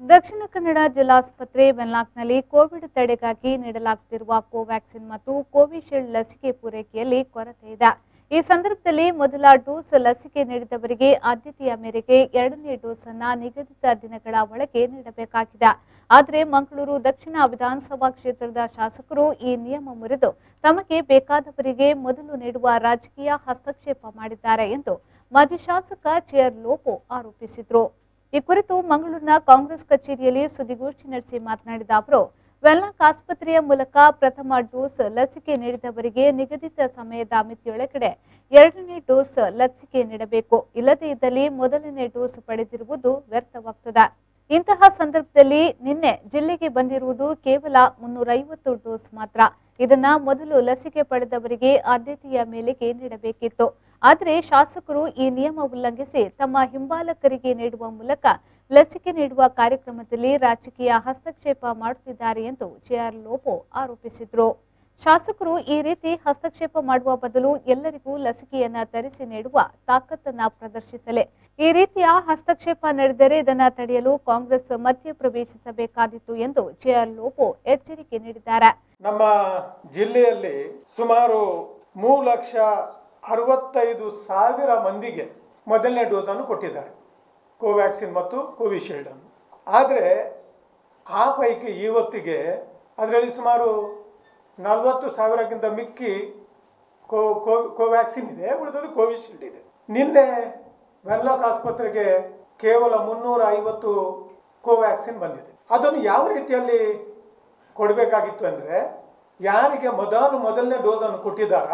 ದಕ್ಷಿಣ ಕನ್ನಡ ಜಿಲ್ಲಾಸ್ಪತ್ರೆ ವೆನ್ಲಾಕ್ನಲ್ಲಿ ಕೋವಿಡ್ ತಡೆಗಾಗಿ ನೀಡಲಾಗುತ್ತಿರುವ ಕೋವ್ಯಾಕ್ಸಿನ್ ಮತ್ತು ಕೋವಿಶೀಲ್ಡ್ ಲಸಿಕೆ ಪೂರೈಕೆಯಲ್ಲಿ ಕೊರತೆ ಇದೆ ಈ ಸಂದರ್ಭದಲ್ಲಿ ಮೊದಲ ಡೋಸ್ ಲಸಿಕೆ ನೀಡಿದವರಿಗೆ ಆದ್ಯತೆಯ ಮೇರೆಗೆ ಎರಡನೇ ಡೋಸ್ ಅನ್ನ ನಿಗದಿತ ದಿನಗಳ ಒಳಗೆ ನೀಡಬೇಕಾಗಿದೆ ಆದರೆ ಮಂಗಳೂರು ದಕ್ಷಿಣ ವಿಧಾನಸಭಾ ಕ್ಷೇತ್ರದ ಶಾಸಕರು ಈ ನಿಯಮ ಮುರಿದು ತಮಗೆ ಬೇಕಾದವರಿಗೆ ಮೊದಲು ನೀಡುವ ರಾಜಕೀಯ ಹಸ್ತಕ್ಷೇಪ ಮಾಡಿದ್ದಾರೆ ಎಂದು ಮಾಜಿ ಶಾಸಕ ಚೇರ್ ಲೋಪೋ ಆರೋಪಿಸಿದರು ಈ ಕುರಿತು ಮಂಗಳೂರಿನ ಕಾಂಗ್ರೆಸ್ ಕಚೇರಿಯಲ್ಲಿ ಸುದ್ದಿಗೋಷ್ಠಿ ನಡೆಸಿ ಮಾತನಾಡಿದ ಅವರು ವೆನ್ಲಾಕ್ ಆಸ್ಪತ್ರೆಯ ಮೂಲಕ ಪ್ರಥಮ ಡೋಸ್ ಲಸಿಕೆ ನೀಡಿದವರಿಗೆ ನಿಗದಿತ ಸಮಯದ ಮಿತಿಯೊಳಗಡೆ ಎರಡನೇ ಡೋಸ್ ಲಸಿಕೆ ನೀಡಬೇಕು ಇಲ್ಲದೇ ಇದ್ದಲ್ಲಿ ಮೊದಲನೇ ಡೋಸ್ ಪಡೆದಿರುವುದು ವ್ಯರ್ಥವಾಗ್ತದೆ ಇಂತಹ ಸಂದರ್ಭದಲ್ಲಿ ನಿನ್ನೆ ಜಿಲ್ಲೆಗೆ ಬಂದಿರುವುದು ಕೇವಲ ಮುನ್ನೂರೈವತ್ತು ಡೋಸ್ ಮಾತ್ರ ಇದನ್ನ ಮೊದಲು ಲಸಿಕೆ ಪಡೆದವರಿಗೆ ಆದ್ಯತೆಯ ಮೇಲೆಗೆ ನೀಡಬೇಕಿತ್ತು ಆದರೆ ಶಾಸಕರು ಈ ನಿಯಮ ಉಲ್ಲಂಘಿಸಿ ತಮ್ಮ ಹಿಂಬಾಲಕರಿಗೆ ನೀಡುವ ಮೂಲಕ ಲಸಿಕೆ ನೀಡುವ ಕಾರ್ಯಕ್ರಮದಲ್ಲಿ ರಾಜಕೀಯ ಹಸ್ತಕ್ಷೇಪ ಮಾಡುತ್ತಿದ್ದಾರೆ ಎಂದು ಜೆಆರ್ ಲೋಪೋ ಆರೋಪಿಸಿದರು ಶಾಸಕರು ಈ ರೀತಿ ಹಸ್ತಕ್ಷೇಪ ಮಾಡುವ ಬದಲು ಎಲ್ಲರಿಗೂ ಲಸಿಕೆಯನ್ನ ತರಿಸಿ ನೀಡುವ ತಾಕತ್ತನ್ನ ಪ್ರದರ್ಶಿಸಲಿ ಈ ರೀತಿಯ ಹಸ್ತಕ್ಷೇಪ ನಡೆದರೆ ಇದನ್ನ ತಡೆಯಲು ಕಾಂಗ್ರೆಸ್ ಮಧ್ಯ ಪ್ರವೇಶಿಸಬೇಕಾದಿತ್ತು ಎಂದು ಜೆಆರ್ ಲೋಪೋ ಎಚ್ಚರಿಕೆ ನೀಡಿದ್ದಾರೆ ನಮ್ಮ ಜಿಲ್ಲೆಯಲ್ಲಿ ಸುಮಾರು ಮೂರು ಲಕ್ಷ ಅರವತ್ತೈದು ಸಾವಿರ ಮಂದಿಗೆ ಮೊದಲನೇ ಡೋಸನ್ನು ಕೊಟ್ಟಿದ್ದಾರೆ ಕೋವ್ಯಾಕ್ಸಿನ್ ಮತ್ತು ಕೋವಿಶೀಲ್ಡ್ ಅನ್ನು ಆದರೆ ಆ ಪೈಕಿ ಇವತ್ತಿಗೆ ಅದರಲ್ಲಿ ಸುಮಾರು ನಲವತ್ತು ಸಾವಿರಕ್ಕಿಂತ ಮಿಕ್ಕಿ ಕೋ ಕೋ ಕೋವ್ಯಾಕ್ಸಿನ್ ಇದೆ ಉಳಿದದ್ದು ಕೋವಿಶೀಲ್ಡ್ ಇದೆ ನಿನ್ನೆ ವೆನ್ಲಾಕ್ ಆಸ್ಪತ್ರೆಗೆ ಕೇವಲ ಮುನ್ನೂರ ಐವತ್ತು ಕೋವ್ಯಾಕ್ಸಿನ್ ಬಂದಿದೆ ಅದನ್ನು ಯಾವ ರೀತಿಯಲ್ಲಿ ಕೊಡಬೇಕಾಗಿತ್ತು ಅಂದರೆ ಯಾರಿಗೆ ಮೊದಲು ಮೊದಲನೇ ಡೋಸನ್ನು ಕೊಟ್ಟಿದ್ದಾರ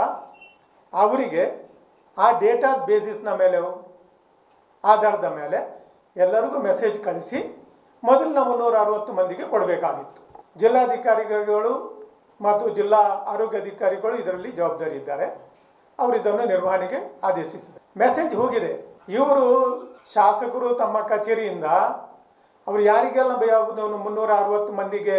ಅವರಿಗೆ ಆ ಡೇಟಾ ಬೇಸಿಸ್ನ ಮೇಲೆ ಆಧಾರದ ಮೇಲೆ ಎಲ್ಲರಿಗೂ ಮೆಸೇಜ್ ಕಳಿಸಿ ಮೊದಲಿನ ಮುನ್ನೂರ ಅರವತ್ತು ಮಂದಿಗೆ ಕೊಡಬೇಕಾಗಿತ್ತು ಜಿಲ್ಲಾಧಿಕಾರಿಗಳು ಮತ್ತು ಜಿಲ್ಲಾ ಆರೋಗ್ಯ ಅಧಿಕಾರಿಗಳು ಇದರಲ್ಲಿ ಜವಾಬ್ದಾರಿ ಇದ್ದಾರೆ ಅವರು ಇದನ್ನು ನಿರ್ವಹಣೆಗೆ ಆದೇಶಿಸಿದ್ದಾರೆ ಮೆಸೇಜ್ ಹೋಗಿದೆ ಇವರು ಶಾಸಕರು ತಮ್ಮ ಕಚೇರಿಯಿಂದ ಅವರು ಯಾರಿಗೆಲ್ಲ ಬೆ- ಮುನ್ನೂರ ಅರವತ್ತು ಮಂದಿಗೆ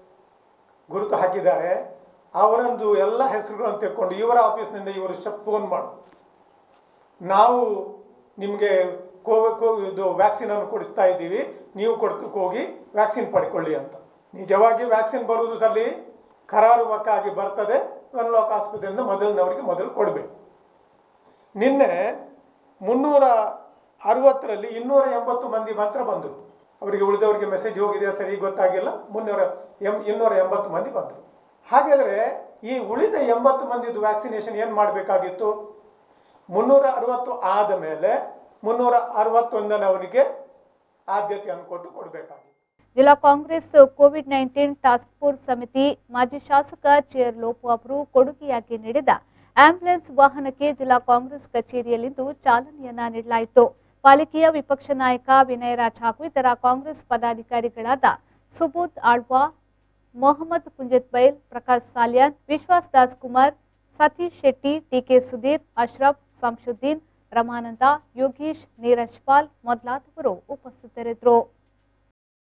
ಗುರುತು ಹಾಕಿದ್ದಾರೆ ಅವರೊಂದು ಎಲ್ಲ ಹೆಸರುಗಳನ್ನು ತೆಕ್ಕೊಂಡು ಇವರ ಆಫೀಸ್ನಿಂದ ಇವರು ಫೋನ್ ಮಾಡು ನಾವು ನಿಮಗೆ ಕೋವಿ ಕೋ ಇದು ವ್ಯಾಕ್ಸಿನನ್ನು ಕೊಡಿಸ್ತಾ ಇದ್ದೀವಿ ನೀವು ಕೊಡ್ತು ಹೋಗಿ ವ್ಯಾಕ್ಸಿನ್ ಪಡ್ಕೊಳ್ಳಿ ಅಂತ ನಿಜವಾಗಿ ವ್ಯಾಕ್ಸಿನ್ ಬರುವುದು ಸಲ್ಲಿ ಕರಾರುವಕ್ಕಾಗಿ ಬರ್ತದೆ ವೆನ್ಲಾಕ್ ಆಸ್ಪತ್ರೆಯಿಂದ ಮೊದಲಿನವರಿಗೆ ಮೊದಲು ಕೊಡಬೇಕು ನಿನ್ನೆ ಮುನ್ನೂರ ಅರವತ್ತರಲ್ಲಿ ಇನ್ನೂರ ಎಂಬತ್ತು ಮಂದಿ ಮಾತ್ರ ಬಂದರು ಅವರಿಗೆ ಉಳಿದವರಿಗೆ ಮೆಸೇಜ್ ಹೋಗಿದೆ ಸರಿ ಗೊತ್ತಾಗಿಲ್ಲ ಮುನ್ನೂರ ಎಂ ಇನ್ನೂರ ಎಂಬತ್ತು ಮಂದಿ ಬಂದರು ಹಾಗಾದರೆ ಈ ಉಳಿದ ಎಂಬತ್ತು ಮಂದಿದು ವ್ಯಾಕ್ಸಿನೇಷನ್ ಏನು ಮಾಡಬೇಕಾಗಿತ್ತು ಮುನ್ನೂರ ಅರವತ್ತು ಆದ ಮೇಲೆ ಮುನ್ನೂರ ಅರವತ್ತೊಂದನವರಿಗೆ ಆದ್ಯತೆಯನ್ನು ಕೊಟ್ಟು ಕೊಡಬೇಕಾಗಿತ್ತು ಜಿಲ್ಲಾ Congress Covid nineteen task force ಸಮಿತಿ ಮಾಜಿ ಶಾಸಕ ಚೇರ್ ಲೋಪು ಅವರು ಕೊಡುಗೆಯಾಗಿ ನೀಡಿದ ಆಂಬ್ಯುಲೆನ್ಸ್ ವಾಹನಕ್ಕೆ ಜಿಲ್ಲಾ ಕಾಂಗ್ರೆಸ್ ಕಚೇರಿಯಲ್ಲಿಂದು ಚಾಲನೆಯನ್ನ ನೀಡಲಾಯಿತು ಪಾಲಿಕೆಯ ವಿಪಕ್ಷ ನಾಯಕ ವಿನಯ್ ರಾಜ್ ಹಾಗೂ ಇತರ ಕಾಂಗ್ರೆಸ್ ಪದಾಧಿಕಾರಿಗಳಾದ ಸುಬೋಧ್ ಆಳ್ವಾ ಮೊಹಮ್ಮದ್ ಕುಂಜತ್ ಬೈಲ್ ಪ್ರಕಾಶ್ ಸಾಲ್ಯಾನ್ ವಿಶ್ವಾಸ್ ದಾಸ್ ಕುಮಾರ್ ಸತೀಶ್ ಶೆಟ್ಟಿ ಟಿಕೆ ಸುಧೀರ್ ಅಶ್ರಫ್ ಸಂಶುದ್ದೀನ್ ರಮಾನಂದ ಯೋಗೀಶ್ ನೀರಜ್ ಪಾಲ್ ಮೊದಲಾದವರು ಉಪಸ್ಥಿತರಿದ್ದರು